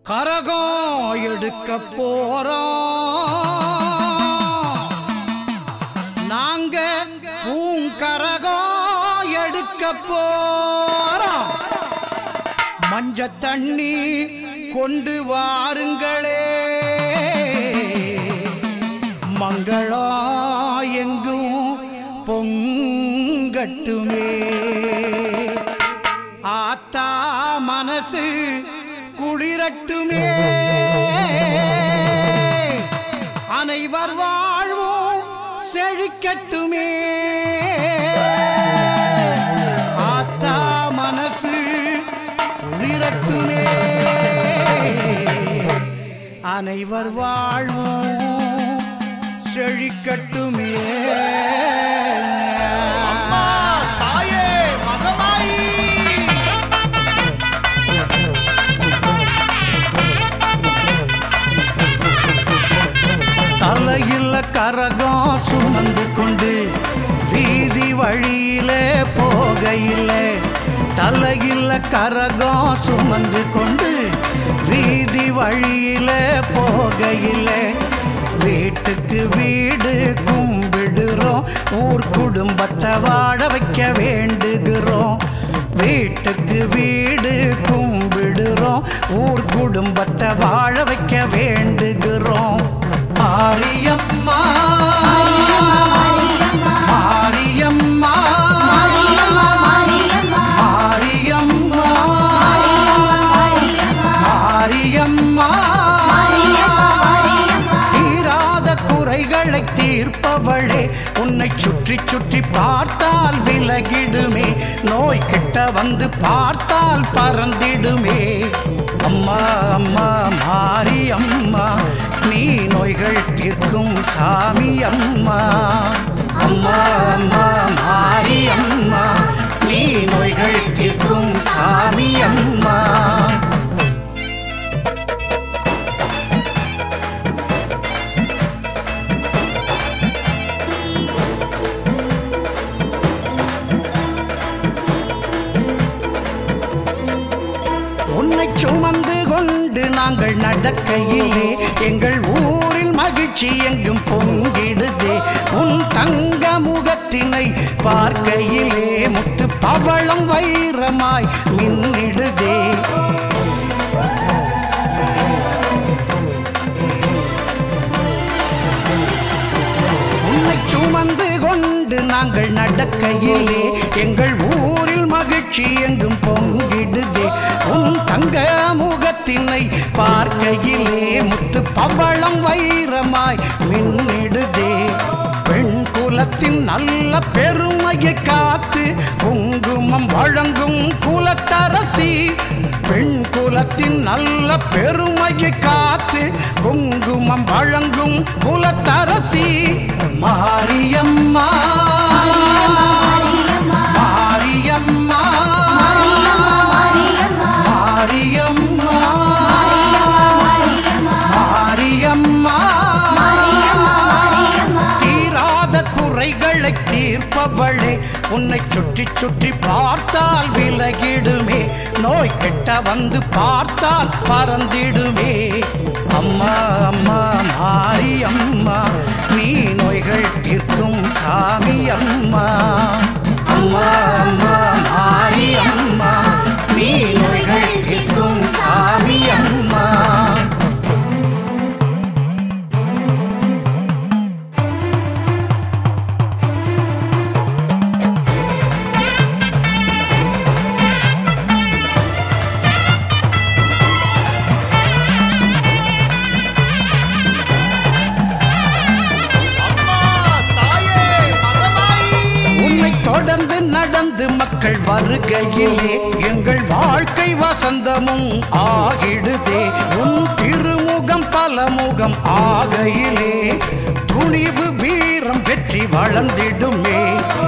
கரகம் எடுக்க போறோம் நாங்க பூங்கரகம் எடுக்க போறோம் மஞ்ச தண்ணி கொண்டு வாருங்களே மங்களம் எங்கும் பொங்கட்டுமே ஆத்தா மனசு குளிரட்டுமே அனைவர் வாழ்வும் செழிக்கட்டுமே ஆத்தா மனசு குளிரட்டுமே அனைவர் வாழ்வும் செழிக்கட்டுமே அம்மா தாயே மகமாயி தலையில கரகம் சுமந்து கொண்டு வீதி வழியில போகையில தலையில கரகம் சுமந்து கொண்டு வீதி வழியில போகையில வீட்டுக்கு வீடு கும்பிடுறோம் ஊர் குடும்பத்தை வாழ வைக்க வேண்டுகிறோம் வீட்டுக்கு வீடு கும்பிடுறோம் ஊர் குடும்பத்தை வாழ வைக்க வேண்டுகிறோம் ஆரியம்மா ஆரியம்மா ஆரியம்மா ஆரியம்மா தீராத குறைகளை தீர்ப்பவளே உன்னை சுற்றி சுற்றி பார்த்தால் விலகிடுமே நோய் கிட்ட வந்து பார்த்தால் பறந்திடுமே அம்மா அம்மா மாரி அம்மா நீ நோய்கள் தீர்க்கும் சாமி அம்மா அம்மா அம்மா மாரி அம்மா நீ நோய்கள் தீர்க்கும் சாமி அம்மா உன்னை சுமந்து கொண்டு நாங்கள் நடக்கையிலே எங்கள் ஊரில் மகிழ்ச்சி எங்கும் பொங்கிடுதே உன் தங்க முகத்தினை பார்க்கையிலே முத்து பவளம் வைரமாய் மின்னிடுதே உன்னை சுமந்து கொண்டு நாங்கள் நடக்கையிலே எங்கள் ஊரில் மகிழ்ச்சி எங்கும் பொங்கிடுதே உன் தங்க முகத்தினை பார்க்கையிலே முத்து பவளம் வைரமாய் மின்னிடுதே பெண் குலத்தின் நல்ல பெருமையை காத்து குங்குமம் வழங்கும் குலத்தரசி பெண் குலத்தின் நல்ல பெருமையை காத்து குங்குமம் வழங்கும் குலத்தரசி மாரியம்மா மாரியம்மா மாரியம்மா மாரியம்மா தீராத குறைகளை தீர்ப்பவளே உன்னை சுற்றி சுற்றி பார்த்தால் விலகிடுமே நோய் கெட்ட வந்து பார்த்தால் பறந்திடுமே அம்மா அம்மா மாரி அம்மா நீ நோய்கள் தீர்க்கும் சாமி அம்மா அம்மா அம்மா மாரி அம்மா நீ நோய்கள் தீர்க்கும் சாமி அம்மா அம்மா தாயே மகமாயி உன்னை தொடர்ந்து நடந்து மக்கள் வருகையிலே எங்கள் வாழ்க்கை வசந்தமும் ஆகிடுதே உன் திருமுகம் பலமுகம் ஆகையிலே துணிவு வீரம் வெற்றி வளர்ந்திடுமே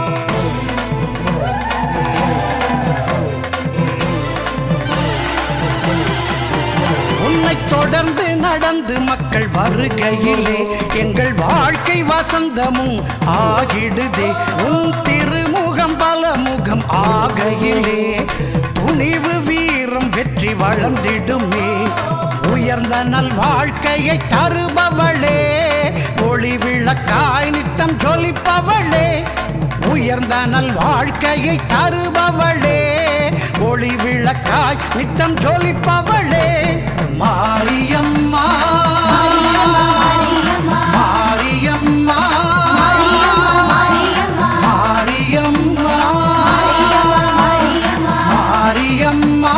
உன்னை தொடர்ந்து நடந்து மக்கள் வருகையிலே எங்கள் வாழ்க்கை வசந்தமும் ஆகிடுதே உன் திருமுகம் பலமுகம் ஆகையிலே துணிவு வீரம் வெற்றி வளர்ந்திடுமே உயர்ந்த நல் வாழ்க்கையை தருபவளே ஒளி விளக்காய் நித்தம் ஜொலிப்பவளே உயர்ந்த நல் வாழ்க்கையை தருபவளே ஒளி விளக்காய் நித்தம் ஜொலிப்பவளே மாரியம்மா மாரியம்மா மாரியம்மா மாரியம்மா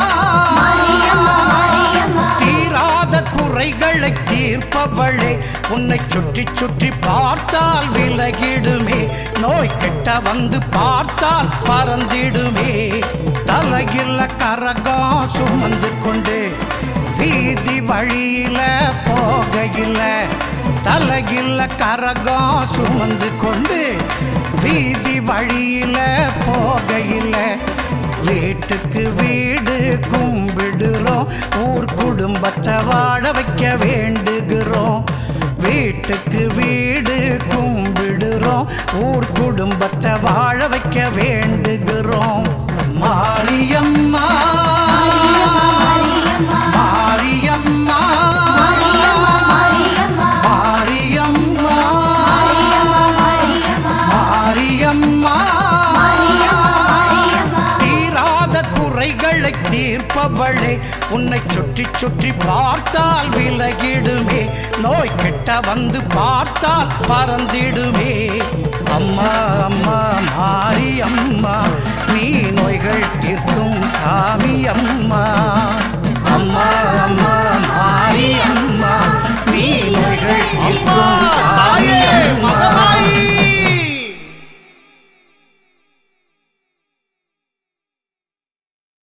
தீராத குறைகளை தீர்ப்பவளே உன்னை சுற்றி சுற்றி பார்த்தால் விலகிடுமே நோய் கெட்ட வந்து பார்த்தால் பறந்திடுமே தலையில கரகம் சுமந்து கொண்டு வீதி வழியில போகையில தலையில கரகம் சுமந்து கொண்டு வீதி வழியில போகையில வீட்டுக்கு வீடு கும்பிடுறோம் ஊர் குடும்பத்தை வாழ வைக்க வேண்டுகிறோம் வீட்டுக்கு வீடு கும்பிடுறோம் ஊர் குடும்பத்தை வாழ வைக்க வேண்டுகிறோம் மாரியம்மா மாரியம்மா மாரியம்மா மாரியம்மா தீராத குறைகளை தீர்ப்பவளே உன்னை சுற்றி சுற்றி பார்த்தால் விலகிடுமே நோய் கெட்ட வந்து பார்த்தால் பறந்திடுமே அம்மா அம்மா மாரி அம்மா நீ நோய்கள் தீர்க்கும் சாமி அம்மா